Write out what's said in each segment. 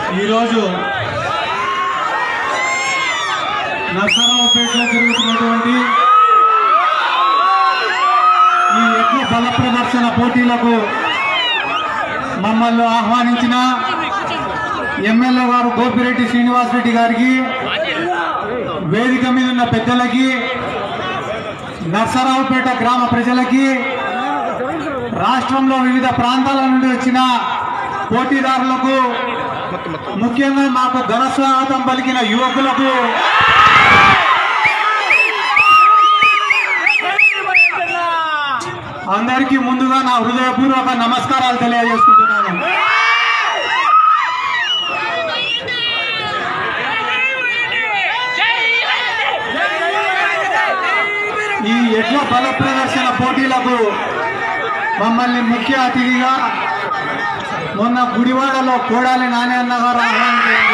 ఈరోజు నర్సరావుపేటలో జరుగుతున్నటువంటి ఈ ఎడ్ల బల ప్రదర్శన పోటీలకు మమ్మల్ని ఆహ్వానించిన ఎమ్మెల్యే గారు గోపిరెడ్డి శ్రీనివాస్ రెడ్డి గారికి వేదిక మీద ఉన్న పెద్దలకి నర్సరావుపేట గ్రామ ప్రజలకి రాష్ట్రంలో వివిధ ప్రాంతాల నుండి వచ్చిన పోటీదారులకు ముఖ్యంగా మాకు ఘన స్వాగతం పలికిన యువకులకు అందరికీ ముందుగా నా హృదయపూర్వక నమస్కారాలు తెలియజేసుకుంటున్నాను ఈ ఎడ్ల బల ప్రదర్శన పోటీలకు మమ్మల్ని ముఖ్య అతిథిగా మొన్న గుడివాడలో కోడాలి నాని అన్న గారు ఆహ్వానించారు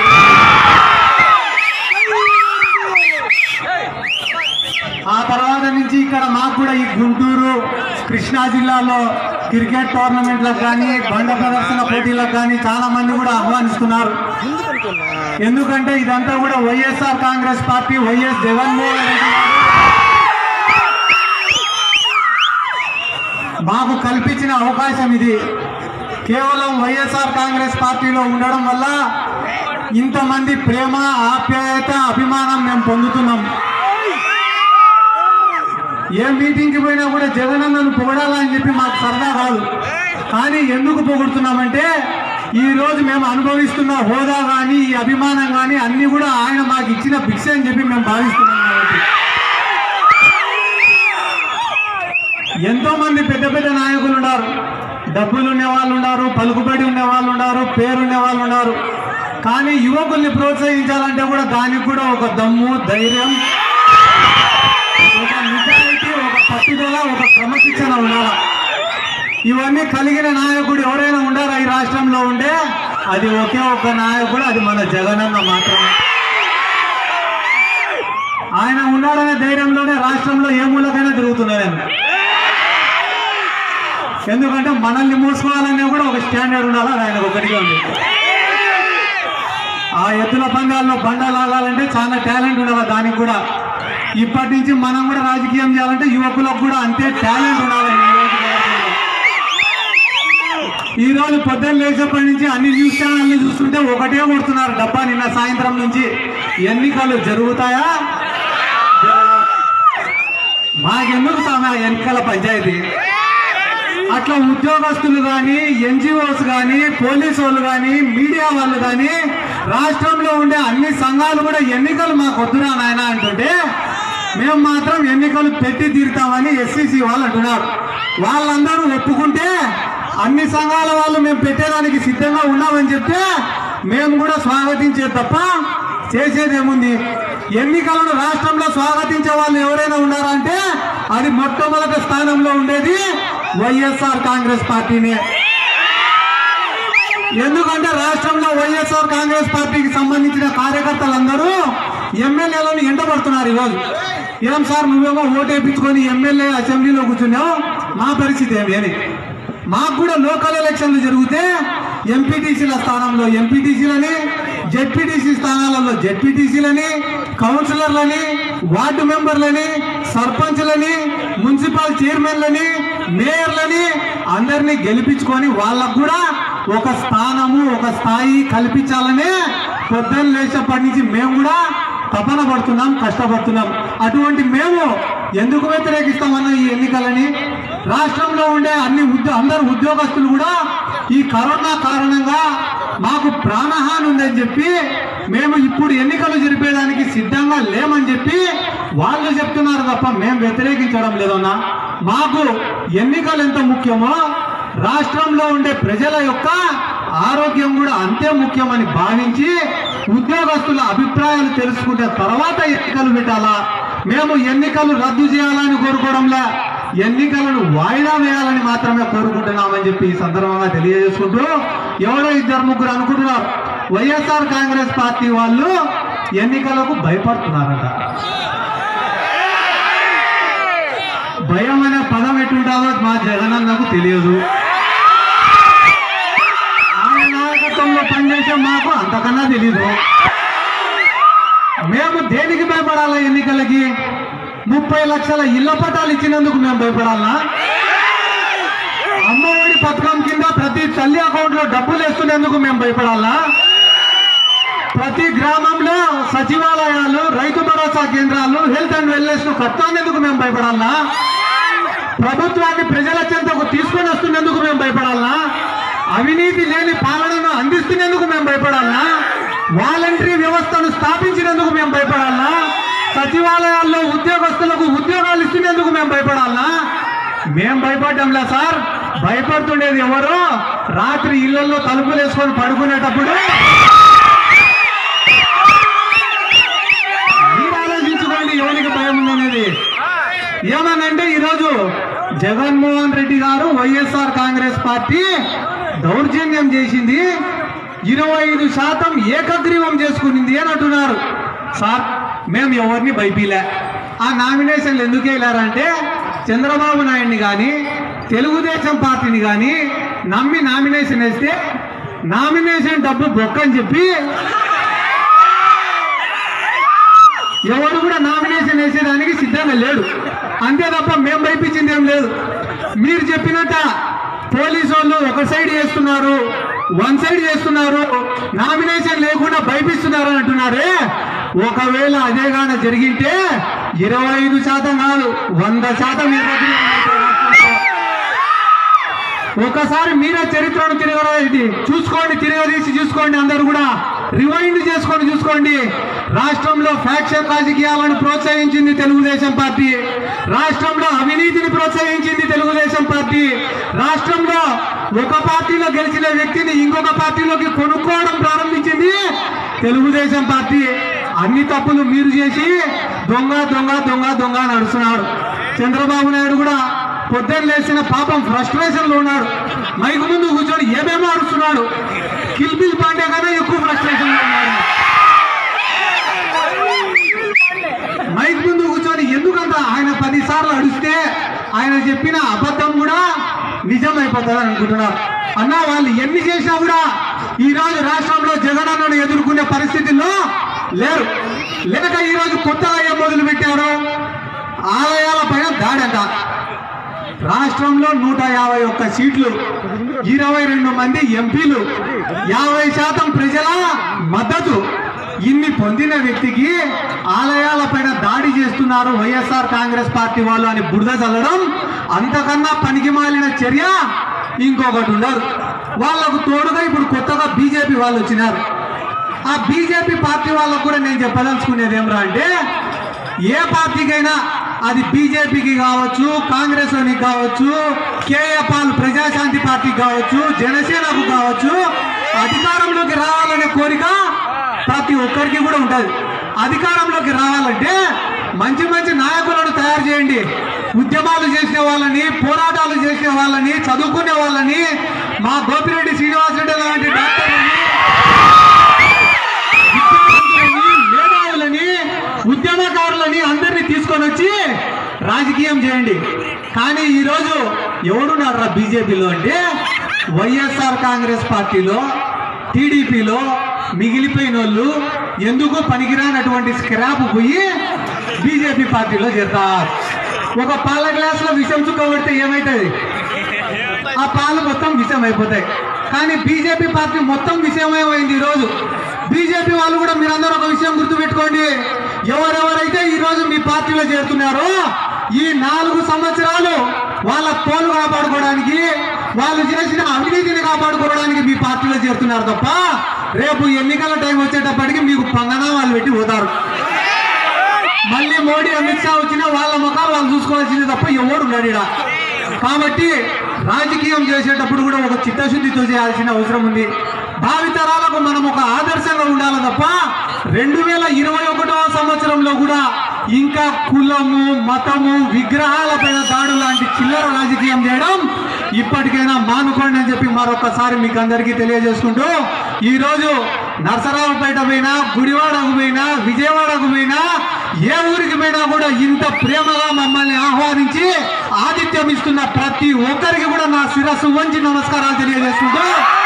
ఆ తర్వాత నుంచి ఇక్కడ మాకు కూడా ఈ గుంటూరు కృష్ణా జిల్లాలో క్రికెట్ టోర్నమెంట్లకు కానీ బండ ప్రదర్శన పోటీలకు కానీ చాలా మంది కూడా ఆహ్వానిస్తున్నారు ఎందుకంటే ఇదంతా కూడా YSR Congress party YS Jaganmohan Reddy garu మాకు కల్పించిన అవకాశం ఇది కేవలం వైఎస్ఆర్ కాంగ్రెస్ పార్టీలో ఉండడం వల్ల ఇంతమంది ప్రేమ ఆప్యాయత అభిమానం మేము పొందుతున్నాం ఏ మీటింగ్కి పోయినా కూడా జగనన్నను పొగడాలని చెప్పి మాకు సరదా కాదు కానీ ఎందుకు పొగుడుతున్నామంటే ఈ రోజు మేము అనుభవిస్తున్న హోదా కానీ ఈ అభిమానం కానీ అన్ని కూడా ఆయన మాకు ఇచ్చిన భిక్ష అని చెప్పి మేము భావిస్తున్నాం కాబట్టి ఎంతో మంది పెద్ద పెద్ద నాయకులు ఉన్నారు డబ్బులు ఉండే వాళ్ళు ఉన్నారు పలుకుబడి ఉండే వాళ్ళు ఉన్నారు పేరు ఉండే వాళ్ళు ఉన్నారు కానీ యువకుల్ని ప్రోత్సహించాలంటే కూడా దానికి కూడా ఒక దమ్ము ధైర్యం ఒక నిజాయితీ ఒక పట్టుదల ఒక క్రమశిక్షణ ఉండాలి ఇవన్నీ కలిగిన నాయకుడు ఎవరైనా ఉండారా ఈ రాష్ట్రంలో ఉండే అది ఒకే ఒక్క నాయకుడు అది మన జగనన్న మాత్రమే ఆయన ఉన్నాడనే ధైర్యంలోనే రాష్ట్రంలో ఏ మూలకైనా తిరుగుతున్నా నేను ఎందుకంటే మనల్ని మూసుకోవాలనే కూడా ఒక స్టాండర్డ్ ఉండాలి అది ఆయనకు ఒకటిగా ఉంది ఆ ఎత్తుల పందాల్లో బండ లాగాలంటే చాలా టాలెంట్ ఉండాలి దానికి కూడా ఇప్పటి నుంచి మనం కూడా రాజకీయం చేయాలంటే యువకులకు కూడా అంతే టాలెంట్ ఉండాలి ఈ నియోజకవర్గంలో. ఈ రోజు పొద్దున్న లేచేప్పటి నుంచి అన్ని న్యూస్ ఛానల్ని చూస్తుంటే ఒకటే కొడుతున్నారు డబ్బా నిన్న సాయంత్రం నుంచి ఎన్నికలు జరుగుతాయా జరగవా? మాకెందుకు సామె ఎన్నికల పంచాయతీ అట్లా ఉద్యోగస్తులు కానీ ఎన్జిఓస్ కానీ పోలీసు వాళ్ళు కానీ మీడియా వాళ్ళు కానీ రాష్ట్రంలో ఉండే అన్ని సంఘాలు కూడా ఎన్నికలు మాకు వద్దురా నాయన అంటుంటే మేము మాత్రం ఎన్నికలు పెట్టి తీరుతామని ఎస్సీసీ వాళ్ళు అంటున్నారు వాళ్ళందరూ ఒప్పుకుంటే అన్ని సంఘాల వాళ్ళు మేము పెట్టేదానికి సిద్ధంగా ఉన్నామని చెప్తే మేము కూడా స్వాగతించే తప్ప చేసేదేముంది ఎన్నికలను రాష్ట్రంలో స్వాగతించే వాళ్ళు ఎవరైనా ఉన్నారా అంటే అది మొట్టమొదటి స్థానంలో ఉండేది వైఎస్ఆర్ కాంగ్రెస్ పార్టీనే ఎందుకంటే రాష్ట్రంలో వైఎస్ఆర్ కాంగ్రెస్ పార్టీకి సంబంధించిన కార్యకర్తలందరూ ఎమ్మెల్యేలను ఎండబడుతున్నారు ఈరోజు ఏం సార్ నువ్వేమో ఓటు వేయించుకొని ఎమ్మెల్యే అసెంబ్లీలో కూర్చున్నావు మా పరిస్థితి ఏమి అని మాకు కూడా లోకల్ ఎలక్షన్లు జరిగితే ఎంపీటీసీల స్థానంలో ఎంపీటీసీలని జెడ్పీటీసీ స్థానాలలో జెడ్పీటీసీలని కౌన్సిలర్లని వార్డు మెంబర్లని సర్పంచ్లని మున్సిపల్ చైర్మన్లని మేయర్లని అందరినీ గెలిపించుకొని వాళ్ళకు కూడా ఒక స్థానము ఒక స్థాయి కల్పించాలనే పొద్దున్న లేచేప్పటి నుంచి మేము కూడా తపన పడుతున్నాం కష్టపడుతున్నాం అటువంటి మేము ఎందుకు వ్యతిరేకిస్తామన్న ఈ ఎన్నికలని రాష్ట్రంలో ఉండే అన్ని ఉద్యో అందరు ఉద్యోగస్తులు కూడా ఈ కరోనా కారణంగా మాకు ప్రాణహాని ఉందని చెప్పి మేము ఇప్పుడు ఎన్నికలు జరిపేదానికి సిద్ధంగా లేమని చెప్పి వాళ్ళు చెప్తున్నారు తప్ప మేము వ్యతిరేకించడం లేదన్నా మాకు ఎన్నికలు ఎంత ముఖ్యమో రాష్ట్రంలో ఉండే ప్రజల యొక్క ఆరోగ్యం కూడా అంతే ముఖ్యమని భావించి ఉద్యోగస్తుల అభిప్రాయాలు తెలుసుకున్న తర్వాత ఎన్నికలు పెట్టాలా మేము ఎన్నికలు రద్దు చేయాలని కోరుకోవడంలా ఎన్నికలను వాయిదా వేయాలని మాత్రమే కోరుకుంటున్నామని చెప్పి ఈ సందర్భంగా తెలియజేసుకుంటూ ఎవరో ఇద్దరు ముగ్గురు అనుకుంటున్నారు వైఎస్ఆర్ కాంగ్రెస్ పార్టీ వాళ్ళు ఎన్నికలకు భయపడుతున్నారట భయం అనే పదం ఎటుంటుందో మా జగనన్నకు తెలియదు ఆయన నాయకత్వంలో పనిచేసే మాకు అంత అంతకన్నా తెలీదు మేము దేనికి భయపడాలా ఎన్నికలకి ముప్పై లక్షల ఇళ్ల పట్టాలు ఇచ్చినందుకు మేము భయపడాలా అమ్మఒడి పథకం కింద ప్రతి తల్లి అకౌంట్ లో డబ్బులు వేస్తున్నందుకు మేము భయపడాలా ప్రతి గ్రామంలో సచివాలయాలు రైతు భరోసా కేంద్రాలు హెల్త్ అండ్ వెల్నెస్ ను కట్టానేందుకు మేము భయపడాలా ప్రభుత్వాన్ని ప్రజల చెంతకు తీసుకొని వస్తున్నందుకు మేము భయపడాలా అవినీతి లేని పాలనను అందిస్తున్నందుకు మేము భయపడాలా వాలంటరీ వ్యవస్థను స్థాపించినందుకు మేము భయపడాలా సచివాలయాల్లో ఉద్యోగస్తులకు ఉద్యోగాలు ఇస్తున్నందుకు మేము భయపడాలా మేం భయపడ్డంలే సార్ భయపడుతుండేది ఎవరు రాత్రి ఇళ్లలో తలుపులు వేసుకొని పడుకునేటప్పుడు మీరు ఆలోచించుకోండి ఎవరికి భయం ఉందనేది ఏమనంటే ఈరోజు జగన్మోహన్ రెడ్డి గారు వైఎస్ఆర్ కాంగ్రెస్ పార్టీ దౌర్జన్యం చేసింది ఇరవై ఐదు శాతం ఏకగ్రీవం చేసుకునింది అని అంటున్నారు సార్ మేము ఎవరిని భయపీలే ఆ నామినేషన్లు ఎందుకు వెళ్ళారంటే చంద్రబాబు నాయుడిని కానీ తెలుగుదేశం పార్టీని కానీ నమ్మి నామినేషన్ వేస్తే నామినేషన్ డబ్బు బొక్కని చెప్పి ఎవరు కూడా నామినేషన్ వేసేదానికి సిద్ధంగా లేడు అంతే తప్ప మేము భయపించింది ఏం లేదు మీరు చెప్పినట్ట పోలీసు వాళ్ళు ఒక సైడ్ చేస్తున్నారు వన్ సైడ్ చేస్తున్నారు నామినేషన్ లేకుండా భయపిస్తున్నారు అని అంటున్నారే ఒకవేళ అదే గాన జరిగింటే ఇరవై ఐదు శాతం కాదు వంద శాతం ఏకగ్రీవం అయితే రాష్ట్రంలో. ఒకసారి మీరే చరిత్రను తిరగది చూసుకోండి తిరగదీసి చూసుకోండి అందరూ కూడా రివైండ్ చేసుకొని చూసుకోండి రాష్ట్రంలో ఫ్యాక్షన్ రాజకీయాలను ప్రోత్సహించింది తెలుగుదేశం పార్టీ రాష్ట్రంలో అవినీతిని ప్రోత్సహించింది తెలుగుదేశం పార్టీ రాష్ట్రంలో ఒక పార్టీలో గెలిచిన వ్యక్తిని ఇంకొక పార్టీలోకి కొనుక్కోవడం ప్రారంభించింది తెలుగుదేశం పార్టీ అన్ని తప్పులు మీరు చేసి దొంగ దొంగ దొంగ దొంగ నడుస్తున్నాడు చంద్రబాబు నాయుడు కూడా పొద్దున్న లేచిన పాపం ఫ్రస్ట్రేషన్ లో ఉన్నాడు మైక్ ముందు కూర్చొని ఏమేమో అరుస్తున్నాడు కిల్బిల్ పాండే కన్నా ఎక్కువ ఫ్రస్ట్రేషన్ లో ఉన్నాడు మైక్ ముందు కూర్చొని ఎందుకంత ఆయన పది సార్లు అడిస్తే ఆయన చెప్పిన అబద్ధం కూడా నిజం అయిపోతుంది అనుకుంటున్నారు అన్న వాళ్ళు ఎన్ని చేసినా కూడా ఈ రోజు రాష్ట్రంలో జగనన్నను ఎదుర్కొనే పరిస్థితుల్లో లేరు లేక ఈ రోజు కొత్తగా ఏం మొదలు పెట్టారు ఆలయాల పైన దాడంట రాష్ట్రంలో నూట యాభై ఒక్క సీట్లు ఇరవై రెండు మంది ఎంపీలు యాభై శాతం ప్రజల మద్దతు ఇన్ని పొందిన వ్యక్తికి ఆలయాల పైన దాడి చేస్తున్నారు వైఎస్ఆర్ కాంగ్రెస్ పార్టీ వాళ్ళు అని బురద చల్లడం అంతకన్నా పనికి మాలిన చర్య ఇంకొకటి ఉండదు వాళ్ళకు తోడుగా ఇప్పుడు కొత్తగా బీజేపీ వాళ్ళు వచ్చినారు ఆ బీజేపీ పార్టీ వాళ్ళకు కూడా నేను చెప్పదలుచుకునేది ఏమరా అంటే ఏ పార్టీకైనా అది బీజేపీకి కావచ్చు కాంగ్రెస్ లోనికి కావచ్చు కేఏ పాల్ ప్రజాశాంతి పార్టీకి కావచ్చు జనసేనకు కావచ్చు అధికారంలోకి రావాలనే కోరిక ప్రతి ఒక్కరికి కూడా ఉంటుంది అధికారంలోకి రావాలంటే మంచి మంచి నాయకులను తయారు చేయండి ఉద్యమాలు చేసిన వాళ్ళని పోరాటాలు చేసిన వాళ్ళని చదువుకునే వాళ్ళని మా గోపిరెడ్డి శ్రీనివాసరెడ్డి లాంటి డాక్టర్లని విద్యావంతులని మేధావులని ఉద్యమకారులని అందరినీ తీసుకొని వచ్చి రాజకీయం చేయండి కానీ ఈరోజు ఎవడున్నారా బీజేపీలో అంటే వైఎస్ఆర్ కాంగ్రెస్ పార్టీలో టీడీపీలో మిగిలిపోయిన వాళ్ళు ఎందుకు పనికిరానటువంటి స్క్రాప్ పోయి బీజేపీ పార్టీలో చేరతారు ఒక పాల గ్లాసులో విషం చుక్క కొడితే ఏమవుతుంది ఆ పాలు మొత్తం విషయం అయిపోతాయి కానీ బీజేపీ పార్టీ మొత్తం విషయమయమైంది ఈరోజు బీజేపీ వాళ్ళు కూడా మీరందరూ ఒక విషయం గుర్తుపెట్టుకోండి ఎవరెవరైతే ఈ రోజు మీ పార్టీలో చేరుతున్నారో ఈ నాలుగు సంవత్సరాలు వాళ్ళ తోలు కాపాడుకోవడానికి వాళ్ళు చేసిన అవినీతిని కాపాడుకోవడానికి మీ పార్టీలో చేరుతున్నారు తప్ప రేపు ఎన్నికల టైం వచ్చేటప్పటికి మీకు పంగనామాలు పెట్టి పోతారు మళ్ళీ మోడీ అమిత్ షా వచ్చినా వాళ్ళ ముఖాలు వాళ్ళు చూసుకోవాల్సింది తప్ప ఎవరు ఉన్నాడు ఈడ. కాబట్టి రాజకీయం చేసేటప్పుడు కూడా ఒక చిత్తశుద్ధితో చేయాల్సిన అవసరం ఉంది భావితరాలకు మనం ఒక ఆదర్శంగా ఉండాలి తప్ప రెండు వేల ఇరవై ఒకటవ సంవత్సరంలో కూడా ఇంకా కులము మతము విగ్రహాలపైన దాడు లాంటి చిల్లర రాజకీయం చేయడం ఇప్పటికైనా మానుకోండి అని చెప్పి మరొకసారి మీకు అందరికీ తెలియజేసుకుంటూ ఈ రోజు నరసరావుపేట పోయినా గుడివాడకు పోయినా విజయవాడకు పోయినా ఏ ఊరికి పోయినా కూడా ఇంత ప్రేమగా మమ్మల్ని ఆహ్వానించి ఆతిథ్యం ఇస్తున్న ప్రతి ఒక్కరికి కూడా నా శిరస్సు వంచి నమస్కారాలు తెలియజేసుకుంటూ